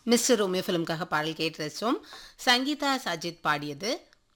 mister Romeo ஃபிலிம்காக பாடல் கேட்டு ரசித்தோம் சங்கீதா சஜித் பாடியது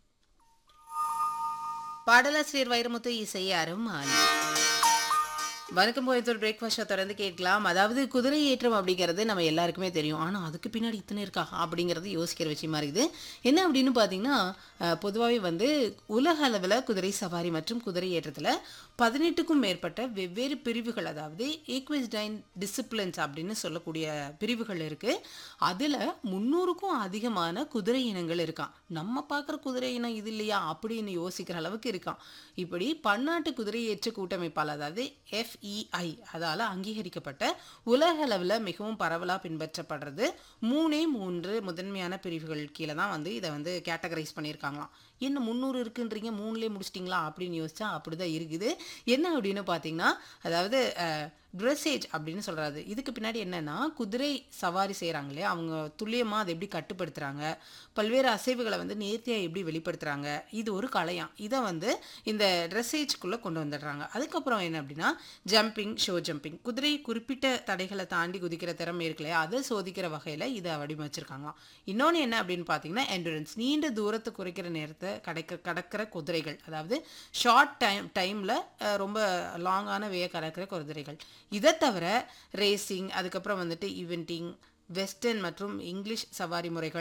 பாடலாசிரியர் வைரமுத்து இசை அருமான் வணக்கம் கோயத்தூர் பிரேக்ஃபாஸ்ட்டை தொடர்ந்து கேட்கலாம் அதாவது குதிரை ஏற்றம் அப்படிங்கிறது நம்ம எல்லாருக்குமே தெரியும் ஆனால் அதுக்கு பின்னாடி இத்தனை இருக்கா அப்படிங்கிறது யோசிக்கிற விஷயமா இருக்குது என்ன அப்படின்னு பார்த்தீங்கன்னா பொதுவாகவே வந்து உலக அளவில் குதிரை சவாரி மற்றும் குதிரை ஏற்றத்தில் பதினெட்டுக்கும் மேற்பட்ட வெவ்வேறு பிரிவுகள் அதாவது ஈக்விஸ்டைன் டிசிப்ளின்ஸ் அப்படின்னு சொல்லக்கூடிய பிரிவுகள் இருக்குது அதில் முந்நூறுக்கும் அதிகமான குதிரை இனங்கள் இருக்கான் நம்ம பார்க்குற குதிரை இனம் இது இல்லையா அப்படின்னு யோசிக்கிற அளவுக்கு இருக்கான் இப்படி பன்னாட்டு குதிரை ஏற்ற கூட்டமைப்பால் அதாவது எஃப்இஐ அதால் அங்கீகரிக்கப்பட்ட உலக அளவில் மிகவும் பரவலாக பின்பற்றப்படுறது மூணே மூன்று முதன்மையான பிரிவுகள் கீழே தான் வந்து இதை வந்து கேட்டகரைஸ் பண்ணியிருக்காங்களாம் என்ன முந்நூறு இருக்குன்றீங்க மூணுலேயே முடிச்சிட்டிங்களா அப்படின்னு யோசிச்சா அப்படி தான் இருக்குது என்ன அப்படின்னு பார்த்தீங்கன்னா அதாவது ட்ரெஸ்ஸேஜ் அப்படின்னு சொல்கிறாரு இதுக்கு பின்னாடி என்னென்னா குதிரை சவாரி செய்கிறாங்களே அவங்க துல்லியமாக அதை எப்படி கட்டுப்படுத்துகிறாங்க பல்வேறு அசைவுகளை வந்து நேர்த்தியாக எப்படி வெளிப்படுத்துகிறாங்க இது ஒரு கலையாம் இதை வந்து இந்த ட்ரெஸ்ஸேஜ்குள்ளே கொண்டு வந்துடுறாங்க அதுக்கப்புறம் என்ன அப்படின்னா ஜம்பிங் ஷோ ஜம்பிங் குதிரை குறிப்பிட்ட தடைகளை தாண்டி குதிக்கிற திறமை இருக்குல்லையே அதை சோதிக்கிற வகையில் இதை வடிவமைச்சிருக்காங்களாம் இன்னொன்று என்ன அப்படின்னு பார்த்தீங்கன்னா என்டூரன்ஸ் நீண்ட தூரத்தை குறைக்கிற நேரத்தை கடக்க கடக்கிற குதிரைகள் அதாவது ஷார்ட் டைம் டைமில் ரொம்ப லாங்கான வே கடக்கிற குதிரைகள் இதை தவிர ரேசிங் அதுக்கப்புறம் வந்துட்டு ஈவெண்டிங் வெஸ்டர்ன் மற்றும் இங்கிலீஷ் சவாரி முறைகள்